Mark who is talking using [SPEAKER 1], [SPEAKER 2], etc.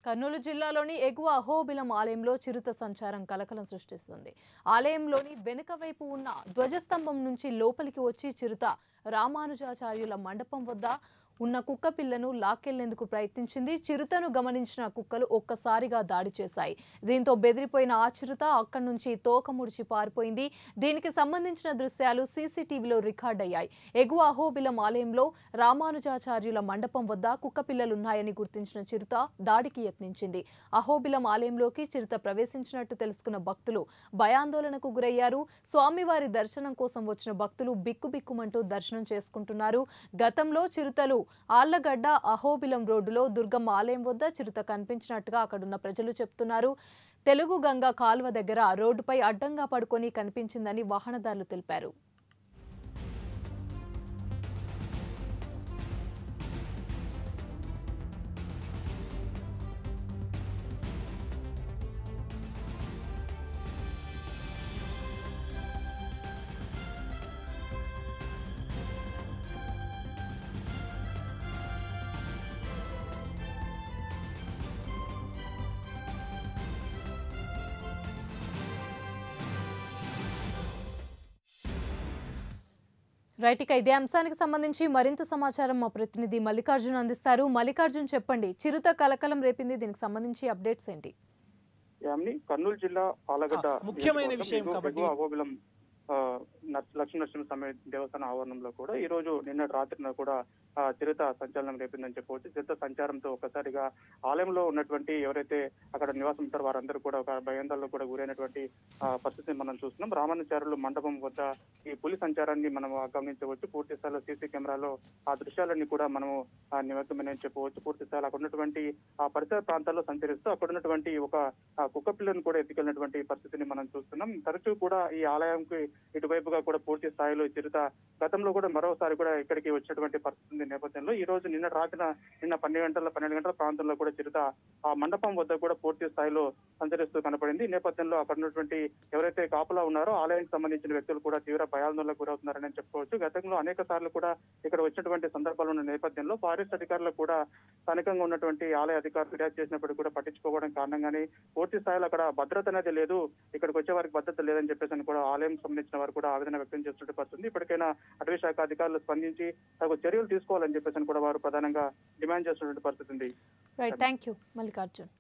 [SPEAKER 1] కర్నూలు జిల్లాలోని ఎగువ అహోబిలం ఆలయంలో చిరుత సంచారం కలకలం సృష్టిస్తుంది ఆలయంలోని వెనుక వైపు ఉన్న ధ్వజస్తంభం నుంచి లోపలికి వచ్చి చిరుత రామానుజాచార్యుల మండపం వద్ద ఉన్న కుక్క పిల్లను లాక్కెళ్లేందుకు ప్రయత్నించింది చిరుతను గమనించిన కుక్కలు ఒక్కసారిగా దాడి చేశాయి దీంతో బెదిరిపోయిన ఆ చిరుత అక్కడి నుంచి తోక ముడిచి పారిపోయింది దీనికి సంబంధించిన దృశ్యాలు సీసీటీవీలో రికార్డ్ అయ్యాయి ఎగువ అహోబిలం ఆలయంలో రామానుజాచార్యుల మండపం వద్ద కుక్క పిల్లలున్నాయని గుర్తించిన చిరుత దాడికి యత్నించింది అహోబిలం ఆలయంలోకి చిరుత ప్రవేశించినట్టు తెలుసుకున్న భక్తులు భయాందోళనకు గురయ్యారు స్వామివారి దర్శనం కోసం వచ్చిన భక్తులు బిక్కుబిక్కుమంటూ దర్శనం చేసుకుంటున్నారు గతంలో చిరుతలు ఆళ్లగడ్డ అహోబిలం రోడ్డులో దుర్గమ్మ ఆలయం వద్ద చిరుత కనిపించినట్టుగా అక్కడున్న ప్రజలు చెప్తున్నారు తెలుగు గంగ కాలువ దగ్గర రోడ్డుపై అడ్డంగా పడుకొని కనిపించిందని వాహనదారులు తెలిపారు రైట్ ఇక ఇదే అంశానికి సంబంధించి మరింత సమాచారం మా ప్రతినిధి మల్లికార్జున్ అందిస్తారు మల్లికార్జున్ చెప్పండి చిరుత కలకలం రేపింది దీనికి సంబంధించి అప్డేట్స్ ఏంటి
[SPEAKER 2] యామిని కర్నూలు జిల్లా ఆలగడ్డ
[SPEAKER 3] ఆ, ముఖ్యమైన
[SPEAKER 2] నియోజకవర్గం
[SPEAKER 3] విషయం
[SPEAKER 2] ఎగువ-
[SPEAKER 3] కాబట్టి-
[SPEAKER 2] ఎగువ అహోబిలం ఆ, నర్స్- లక్ష్మీ నరసింహ స్వామి దేవస్థాన ఆవరణంలో కూడా ఈ రోజు నిన్న రాత్రిన కూడా ఆ, చిరుత సంచలనం రేపిందని చెప్పవచ్చు చిరుత సంచారంతో ఒక్కసారిగా ఆలయంలో ఉన్నటువంటి ఎవరైతే అక్కడ నివాసం ఉంటారో వారందరూ కూడా ఒక భయాందోళనలో కూడా గురైనటువంటి ఆ, పరిస్థితిని మనం చూస్తున్నాం రామానుచారులు మండపం వద్ద ఈ పులి సంచారాన్ని మనం గమనించవచ్చు పూర్తి స్థాయిలో సీసీ కెమెరాలో ఆ దృశ్యాలన్నీ కూడా మనము ఆ, నిమగ్నమని చెప్పవచ్చు పూర్తి స్థాయిలో అక్కడ ఉన్నటువంటి ఆ పరిసర ప్రాంతాల్లో సంచరిస్తూ అక్కడ ఉన్నటువంటి ఒక ఆ, కుక్క పిల్లను కూడా ఎత్తుకెళ్ళినటువంటి పరిస్థితిని మనం చూస్తున్నాం తరచూ కూడా ఈ ఆలయంకి ఇటువైపుగా కూడా పూర్తి స్థాయిలో ఈ చిరుత గతంలో కూడా మరోసారి కూడా ఇక్కడికి వచ్చినటువంటి పరిస్థితి ఉంది నేపథ్యంలో ఈ రోజు నిన్న రాత్రిన నిన్న పన్నెండు గంటల పన్నెండు గంటల ప్రాంతంలో కూడా చిరుత ఆ మండపం వద్ద కూడా పూర్తి స్థాయిలో సంచరిస్తూ కనపడింది ఈ నేపథ్యంలో అక్కడ ఉన్నటువంటి ఎవరైతే కాపులా ఉన్నారో ఆలయానికి సంబంధించిన వ్యక్తులు కూడా తీవ్ర భయాందోళనకు గురవుతున్నారని చెప్పుకోవచ్చు గతంలో అనేక సార్లు కూడా ఇక్కడ వచ్చినటువంటి సందర్భాలు ఉన్న నేపథ్యంలో ఫారెస్ట్ అధికారులు కూడా స్థానికంగా ఉన్నటువంటి ఆలయ అధికారులు ఫిర్యాదు చేసినప్పుడు కూడా పట్టించుకోవడం కారణంగానే పూర్తి స్థాయిలో అక్కడ భద్రత అనేది లేదు ఇక్కడికి వచ్చే వారికి భద్రత లేదని చెప్పేసి అని కూడా ఆలయం సంబంధించిన వారు కూడా ఆవేదన వ్యక్తం చేస్తున్నట్టు పరిస్థితుంది ఇప్పటికైనా అటవీ శాఖ అధికారులు స్పందించి తగు చర్యలు తీసుకోవాలని చెప్పేసి అని కూడా వారు ప్రధానంగా డిమాండ్ చేస్తున్నటువంటి పరిస్థితి ఉంది
[SPEAKER 1] రైట్ థ్యాంక్ యూ మల్లికార్జున్